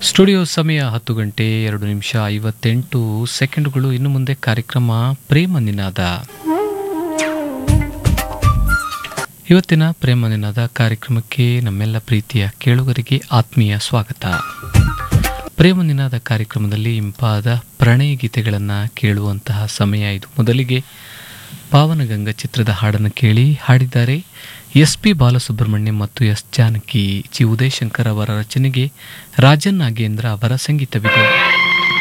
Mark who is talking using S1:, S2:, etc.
S1: studio ಸಮಯ ಹತ್ತು ಗಂಟೆ ಎರಡು ನಿಮಿಷ ಐವತ್ತೆಂಟು ಸೆಕೆಂಡುಗಳು ಇನ್ನು ಮುಂದೆ ಕಾರ್ಯಕ್ರಮ ಪ್ರೇಮ ನಿನಾದ ಇವತ್ತಿನ ಪ್ರೇಮ ನಿನಾದ ಕಾರ್ಯಕ್ರಮಕ್ಕೆ ನಮ್ಮೆಲ್ಲ ಪ್ರೀತಿಯ ಕೇಳುಗರಿಗೆ ಆತ್ಮೀಯ ಸ್ವಾಗತ ಪ್ರೇಮ ನಿನಾದ ಕಾರ್ಯಕ್ರಮದಲ್ಲಿ ಇಂಪಾದ ಪ್ರಣಯ ಗೀತೆಗಳನ್ನು ಕೇಳುವಂತಹ ಸಮಯ ಇದು ಮೊದಲಿಗೆ ಪಾವನಗಂಗಾ ಚಿತ್ರದ ಹಾಡನ್ನು ಕೇಳಿ ಹಾಡಿದ್ದಾರೆ ಎಸ್ ಪಿ ಬಾಲಸುಬ್ರಹ್ಮಣ್ಯಂ ಮತ್ತು ಎಸ್ ಜಾನಕಿ ಜಿ ಉದಯಶಂಕರ್ ಅವರ ರಚನೆಗೆ ರಾಜನ್ ನಾಗೇಂದ್ರ ಅವರ ಸಂಗೀತವಿದೆ